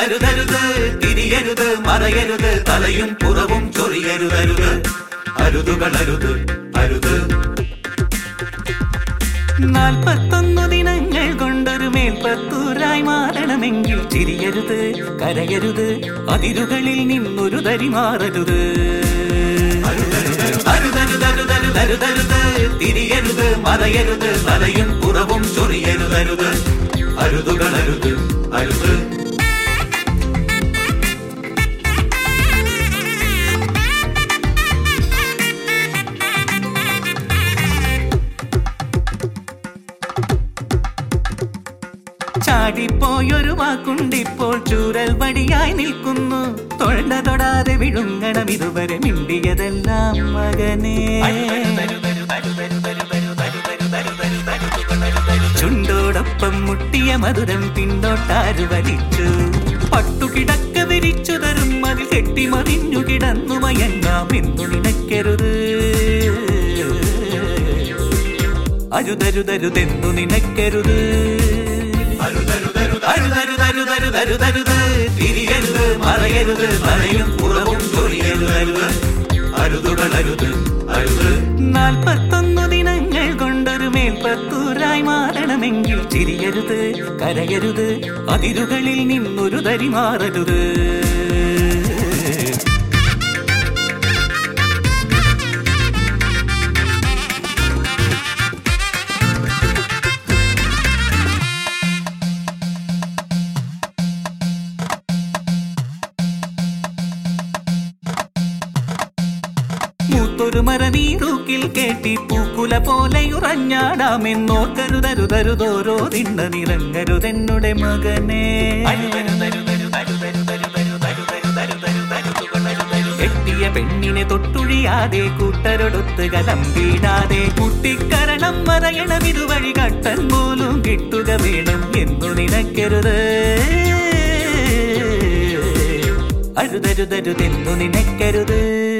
അരുതരുതരുതരുതരുത് തിരിയരുത് മറയരുത് തലയും പുറവും ചൊറിയരുതരുത് അരുതുകൾ അരുത് അരുത് നാൽപ്പത്തൊന്നു ദിനങ്ങൾ കൊണ്ടൊരു മേൽപ്പത്തൂരായി മാറണമെങ്കിൽ ചിരിയരുത് കരയരുത് അതിരുകളിൽ നിന്നൊരു തരി മാറരുത് അരുതരുതരുതരുതരുതരുത് തിരിയരുത് മറയരുത് തലയും പുറവും ചൊറിയരുതരുത് അരുതുകൾ അരുത് അരുത് ചാടിപ്പോയൊരു വാക്കുണ്ടിപ്പോൾ ചൂരൽ വടിയായി നിൽക്കുന്നു തൊണ്ട തൊടാതെ വിഴുങ്ങണം ഇതുവരെ മിണ്ടിയതെല്ലാം മകനെ ചുണ്ടോടൊപ്പം മുട്ടിയ മധുരം പിന്നോട്ടാരു വലിച്ചു പട്ടുകിടക്ക വിരിച്ചു തരും അതിൽ കെട്ടിമറിഞ്ഞു കിടന്നു മയങ്ങാം എന്നു നിനക്കരുത് അരുതരുതരുതെന്നു നിനക്കരുത് അരുതരുതരുതരുതരുതരുത് തിരിയരുത് മറയരുത് മറയും പുറവും ചൊറിയരുതരുത് അരുതുകൾ അരുത് അരുത് നാൽപ്പത്തൊന്നു ദിനങ്ങൾ കൊണ്ടൊരു മേൽപ്പത്തൂരായി മാറണമെങ്കിൽ ചിരിയരുത് കരയരുത് അതിരുകളിൽ നിന്നൊരു തരി മാറരുത് മൂത്തൊരു മരനീറൂക്കിൽ കേട്ടി പൂക്കുല പോലെ ഉറഞ്ഞാടാമെന്നോർക്കരുതരുതരുതോരോ തിണ്ണ നിറങ്ങരുതെന്നുടെ മകനെ കെട്ടിയ പെണ്ണിനെ തൊട്ടുഴിയാതെ കൂട്ടരൊടുത്ത് കലം വീടാതെ കുട്ടിക്കരണം മറയണം ഇതുവഴി കട്ടൻ പോലും കിട്ടുക വേണം എന്നു നിനക്കരുത് അരുതരുതരുതെന്നു നിനക്കരുത്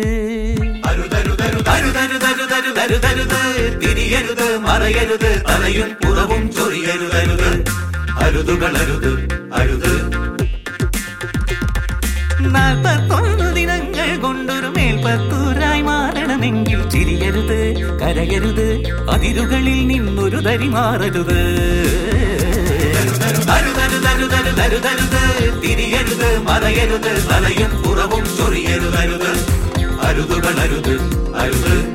അരുതരുതരുതരുതരുതരുത് തിരിയരുത് മറയരുത് തലയും പുറവും ചൊറിയരുതരുത് അരുതുകൾ അരുത് അരുത് നാൽപ്പത്തൊന്ന് ദിനങ്ങൾ കൊണ്ടൊരു മേൽപ്പത്തൂരായി മാറണമെങ്കിൽ ചിരിയരുത് കരയരുത് അതിരുകളിൽ നിന്നൊരു തരി മാറരുത് അരുതരുതരുതരുതരുതരുത് തിരിയരുത് മറയരുത് തലയും പുറവും ചൊറിയരുതരുത് അരുതുകൾ അരുത് അരുത്